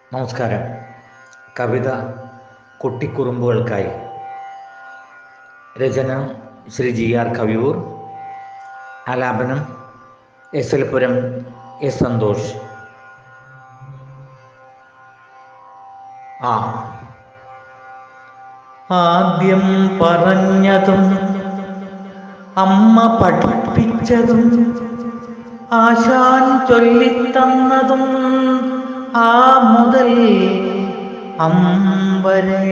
നമസ്കാരം കവിത കുട്ടിക്കുറുമ്പുകൾക്കായി രചന ശ്രീ ജി ആർ കവിയൂർ ആലാപനം S L Puram S Santhosh ആ ആദ്യം പറഞ്ഞതും അമ്മ പഠിപ്പിച്ചതും ആശാൻ ചൊല്ലിത്തന്നതും ആ മുതൽ അമ്പരെ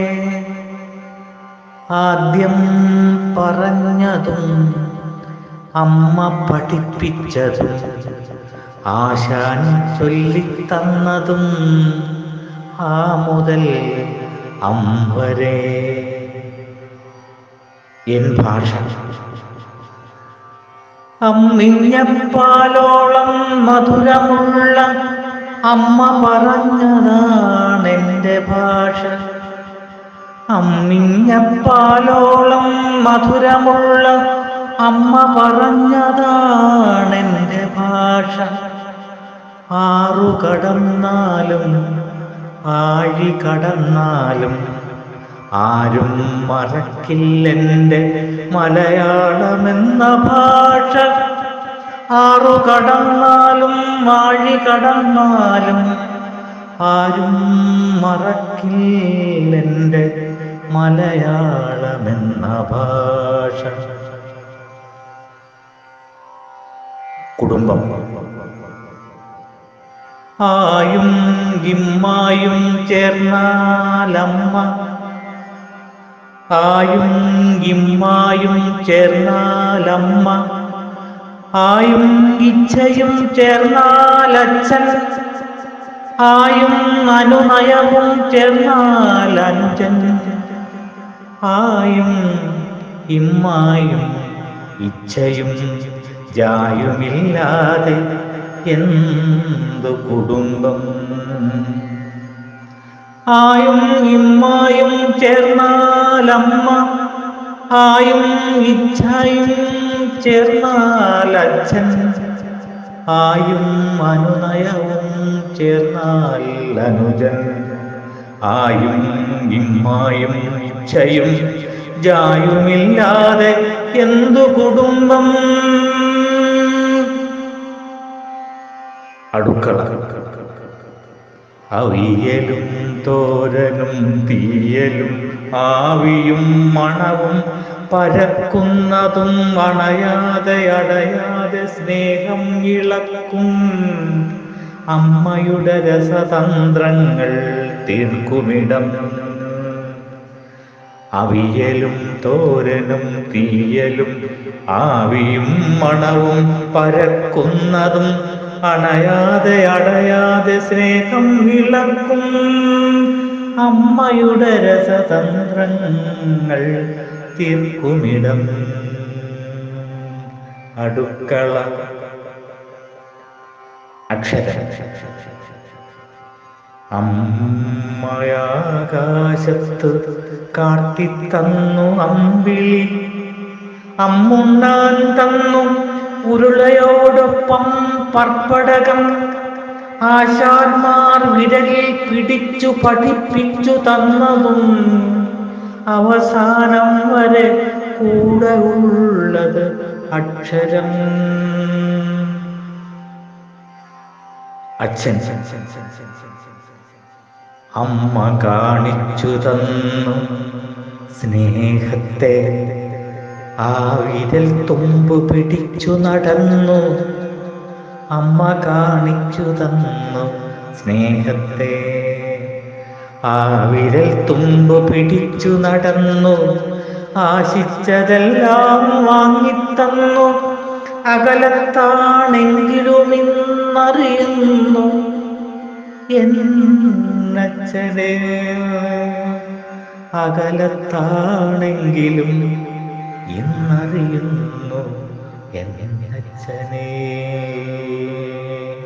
ആദ്യം പറഞ്ഞതും അമ്മ പഠിപ്പിച്ചതും ആശാൻ ചൊല്ലിത്തന്നതും ആ മുതൽ അമ്പരെ എൻ ഭാഷ അമ്മിഞ്ഞപ്പാലോളം മധുരമുള്ള അമ്മ പറഞ്ഞതാണ് എൻ്റെ ഭാഷ അമ്മിഞ്ഞപ്പാലോളം മധുരമുള്ള അമ്മ പറഞ്ഞതാണ് എൻ്റെ ഭാഷ ആറു കടന്നാലും ആഴി കടന്നാലും ആരും മറക്കില്ലെൻ്റെ മലയാളമെന്ന ഭാഷ ആറു കടന്നാലും ആഴി കടന്നാലും ആരും മറക്കില്ലെൻ്റെ മലയാളമെന്ന ഭാഷ കുടുംബം ആയും ഗിമ്മായും ചേർന്നാലമ്മ ആയും ഗിമ്മായും ചേർന്നാലമ്മ ആയും ഇച്ഛയും ചേർന്നാലച്ഛൻ ആയും അനുനയവും ചേർന്നാൽ അഞ്ചൻ ആയും ഇമ്മായും ഇച്ഛയും ജായുമില്ലാതെ എന്തു കുടുംബം ആയും ഇമ്മായും ചേർന്നാലമ്മ ആയും ഇച്ഛയും ചേർന്നാൽ അച്ഛൻ ആയും അനുനയവും ചേർന്നാൽ അനുജൻ ആയും ഇമ്മായും ഇച്ഛയും ജായുമില്ലാതെ എന്തു കുടുംബം അടുക്കള അവിയലും തോരനും തീയലും ആവിയും മണവും പരക്കുന്നതും അണയാതെ അടയാതെ സ്നേഹം ഇളക്കും അമ്മയുടെ രസതന്ത്രങ്ങൾ തീർക്കുമിടം അവിയലും തോരനും തീയലും ആവിയും മണവും പരക്കുന്നതും അണയാതെ അടയാതെ സ്നേഹം വിളക്കും അമ്മയുടെ രസതന്ത്രങ്ങൾ തീർക്കുമിടം അടുക്കള അക്ഷരം അമ്മയാകാശത്ത് കാട്ടിത്തന്നു അമ്പിളി അമ്മുണ്ണാൻ തന്നു ഉരുളയോടൊപ്പം പർപ്പടകം ആശാന്മാർ വിരലിൽ പിടിച്ചു പഠിപ്പിച്ചു തന്നതും അവസാനം വരെ കൂടെ ഉള്ളത് അക്ഷരം അച്ഛൻ അമ്മ കാണിച്ചു തന്നു സ്നേഹത്തെ ആ വിരൽ തുമ്പ് പിടിച്ചു നടന്നു അമ്മ കാണിച്ചു തന്നു സ്നേഹത്തെ ആ വിരൽ തുമ്പ് പിടിച്ചു നടന്നു ആശിച്ചതെല്ലാം വാങ്ങിത്തന്നു അകലത്താണെങ്കിലും ഇന്നറിയുന്നു എന്നച്ഛനെ അകലത്താണെങ്കിലും എന്നറിയുന്നു എന്നച്ഛനെ